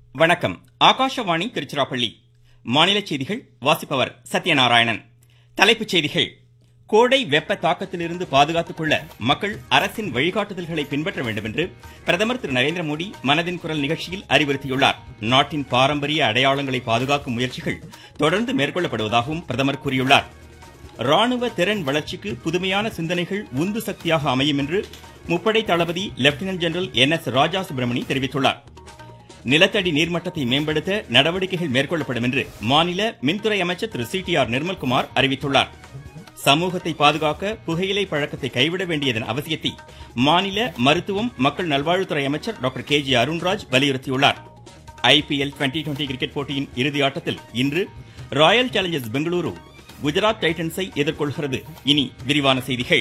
வணக்கம் ஆகாஷவாணி திருச்சிராப்பள்ளி மாநில செய்திகள் வாசிப்பவர் சத்யநாராயணன் தலைப்புச் செய்திகள் கோடை வெப்ப தாக்கத்திலிருந்து பாதுகாத்துக் கொள்ள மக்கள் அரசின் வழிகாட்டுதல்களை பின்பற்ற வேண்டும் என்று பிரதமர் திரு நரேந்திர மோடி மனதின் குரல் நிகழ்ச்சியில் அறிவுறுத்தியுள்ளார் நாட்டின் பாரம்பரிய அடையாளங்களை பாதுகாக்கும் முயற்சிகள் தொடர்ந்து மேற்கொள்ளப்படுவதாகவும் பிரதமர் கூறியுள்ளார் ராணுவ திறன் வளர்ச்சிக்கு புதுமையான சிந்தனைகள் உந்து சக்தியாக அமையும் என்று முப்படை தளபதி lieutenant general N S Raja Subramani தெரிவித்துள்ளார் நிலத்தடி நீர்மட்டத்தை மேம்படுத்த நடவடிக்கைகள் மேற்கொள்ளப்படும் என்று மாநில மின்துறை அமைச்சர் திரு சி டி ஆர் நிர்மல்குமார் அறிவித்துள்ளார் சமூகத்தை பாதுகாக்க புகையிலை பழக்கத்தை கைவிட வேண்டியதன் அவசியத்தை மாநில மருத்துவம் மக்கள் நல்வாழ்வுத்துறை அமைச்சர் டாக்டர் கே ஜி அருண்ராஜ் வலியுறுத்தியுள்ளார் ஐபிஎல் டுவெண்டி டுவெண்டி கிரிக்கெட் போட்டியின் இறுதி ஆட்டத்தில் இன்று ராயல் சேலஞ்சர்ஸ் பெங்களூரு குஜராத் டைட்டன்ஸை எதிர்கொள்கிறது இனி விரிவான செய்திகள்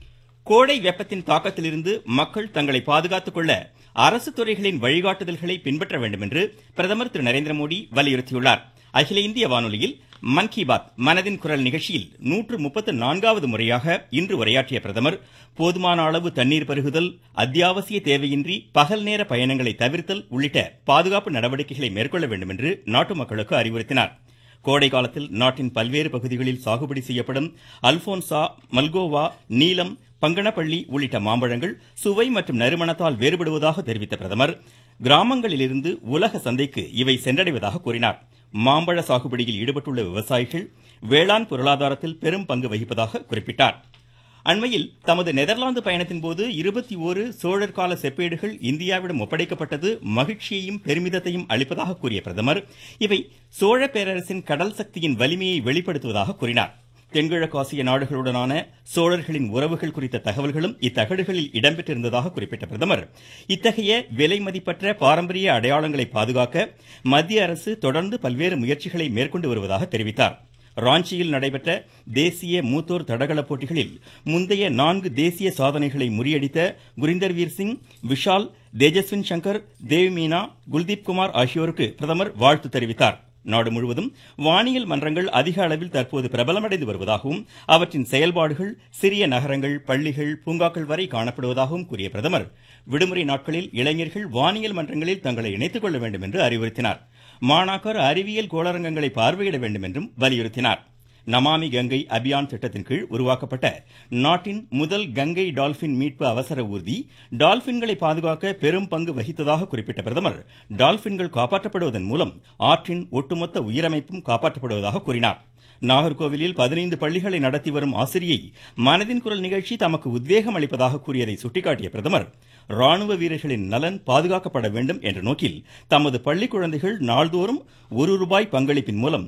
கோடை வெப்பத்தின் தாக்கத்திலிருந்து மக்கள் தங்களை பாதுகாத்துக் கொள்ள அரசு துறைகளின் வழிகாட்டுதல்களை பின்பற்ற வேண்டும் என்று பிரதமர் திரு நரேந்திர மோடி வலியுறுத்தியுள்ளார் அகில இந்திய வானொலியில் மன் கி பாத் மனதின் குரல் நிகழ்ச்சியில் நூற்று முப்பத்து நான்காவது முறையாக இன்று உரையாற்றிய பிரதமர் போதுமான அளவு தண்ணீர் பருகுதல் அத்தியாவசிய தேவையின்றி பகல் நேர பயணங்களை தவிர்த்தல் உள்ளிட்ட பாதுகாப்பு நடவடிக்கைகளை மேற்கொள்ள வேண்டும் என்று நாட்டு மக்களுக்கு அறிவுறுத்தினார் கோடை காலத்தில் நாட்டின் பல்வேறு பகுதிகளில் சாகுபடி செய்யப்படும் அல்போன்சா மல்கோவா நீலம் பங்கனப்பள்ளி உள்ளிட்ட மாம்பழங்கள் சுவை மற்றும் நறுமணத்தால் வேறுபடுவதாக தெரிவித்த பிரதமர் கிராமங்களிலிருந்து உலக சந்தைக்கு இவை சென்றடைவதாக கூறினார் மாம்பழ சாகுபடியில் ஈடுபட்டுள்ள விவசாயிகள் வேளாண் பொருளாதாரத்தில் பெரும் பங்கு வகிப்பதாக குறிப்பிட்டார் அண்மையில் தமது நெதர்லாந்து பயணத்தின் போது இருபத்தி ஓரு சோழர் கால செப்பேடுகள் இந்தியாவிடம் ஒப்படைக்கப்பட்டது மகிழ்ச்சியையும் பெருமிதத்தையும் அளிப்பதாக கூறிய பிரதமர் இவை சோழ பேரரசின் கடல் சக்தியின் வலிமையை வெளிப்படுத்துவதாக கூறினார் தென்கிழக்காசிய நாடுகளுடனான சோழர்களின் உறவுகள் குறித்த தகவல்களும் இத்தகடுகளில் இடம்பெற்றிருந்ததாக குறிப்பிட்ட பிரதமர் இத்தகைய விலை மதிப்பற்ற பாரம்பரிய அடையாளங்களை பாதுகாக்க மத்திய அரசு தொடர்ந்து பல்வேறு முயற்சிகளை மேற்கொண்டு வருவதாக தெரிவித்தார் ராஞ்சியில் நடைபெற்ற தேசிய மூத்தோர் தடகள போட்டிகளில் முந்தைய நான்கு தேசிய சாதனைகளை முறியடித்த குரிந்தர் வீர் சிங் விஷால் தேஜஸ்வின் சங்கர் தேவ்மீனா குல்தீப் குமார் ஆகியோருக்கு பிரதமர் வாழ்த்து தெரிவித்தார் நாடு முழுவதும் வானியல் மன்றங்கள் அதிக அளவில் தற்போது பிரபலமடைந்து வருவதாகவும் அவற்றின் செயல்பாடுகள் சிறிய நகரங்கள் பள்ளிகள் பூங்காக்கள் வரை காணப்படுவதாகவும் கூறிய பிரதமர் விடுமுறை நாட்களில் இளைஞர்கள் வானியல் மன்றங்களில் தங்களை இணைத்துக் கொள்ள வேண்டும் என்று அறிவுறுத்தினார் மாணாக்கர் அறிவியல் கோளரங்கங்களை பார்வையிட வேண்டும் என்றும் வலியுறுத்தினார் நமாமி கங்கை அபியான் திட்டத்தின் கீழ் உருவாக்கப்பட்ட நாட்டின் முதல் கங்கை டால்பின் மீட்பு அவசர ஊர்தி டால்பின்களை பாதுகாக்க பெரும் பங்கு வகித்ததாக குறிப்பிட்ட பிரதமர் டால்பின்கள் காப்பாற்றப்படுவதன் மூலம் ஆற்றின் ஒட்டுமொத்த உயிரமைப்பும் காப்பாற்றப்படுவதாக கூறினார் நாகர்கோவிலில் பதினைந்து பள்ளிகளை நடத்தி வரும் ஆசிரியை மனதின் குரல் நிகழ்ச்சி தமக்கு உத்வேகம் அளிப்பதாக கூறியதை சுட்டிக்காட்டிய பிரதமர் ராணுவ வீரர்களின் நலன் பாதுகாக்கப்பட வேண்டும் என்ற நோக்கில் தமது பள்ளி குழந்தைகள் நாள்தோறும் ஒரு ரூபாய் பங்களிப்பின் மூலம்